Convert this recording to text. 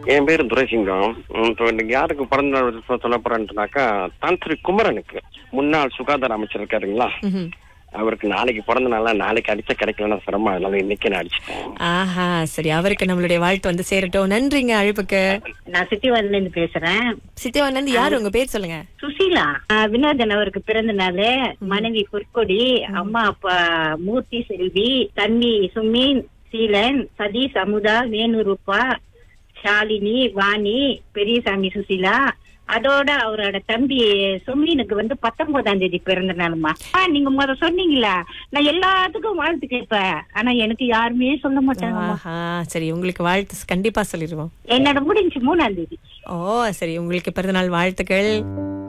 என் பேரு துரைசிங்கம் ம், இப்போ இன்னைக்கு யாருக்கு பிறந்த நாள் சொ- சொல்ல போறேன்ட்டுனாக்கா தாந்திரி குமரனுக்கு முன்னாள் சுகாதார அமைச்சர் இருக்காருங்களா ம்ஹும். அவருக்கு நாளைக்கு பிறந்த நாளா நாளைக்கு அடிச்ச கிடைக்கலன்னா சிரமம் அதனால இன்னைக்கு நான் அடிச்சிட்டேன் ஆஹா சரி அவருக்கு நம்மளுடைய வாழ்த்து வந்து சேரட்டும் நன்றிங்க அழைப்புக்கு நான் சிட்டிவாதில இருந்து பேசுறேன் சித்திவான்ல இருந்து யாரு உங்க பேர் சொல்லுங்க சுசீலா ஆஹ் வினோதன் அவருக்கு பிறந்த நாள் மனைவி பொற்கொடி அம்மா அப்பா மூர்த்தி செல்வி தண்ணி சுமீன் சீலன் சதீஷ் அமுதா வேணுரூபா ஷாலினி வாணி பெரியசாமி சுசீலா அதோட அவரோட தம்பி சுமீனுக்கு வந்து பத்தொன்பதாம் தேதி பிறந்த நாளுமா ஆ, நீங்க முத சொன்னீங்களா நான் எல்லாத்துக்கும் வாழ்த்து கேட்பேன் ஆனா எனக்கு யாருமே சொல்ல மாட்டாங்க ஆஹா சரி உங்களுக்கு வாழ்த்து கண்டிப்பா சொல்லிடுவோம் என்னோட முடிஞ்சு மூணாம் தேதி ஓ சரி உங்களுக்கு பிறந்தநாள் வாழ்த்துக்கள்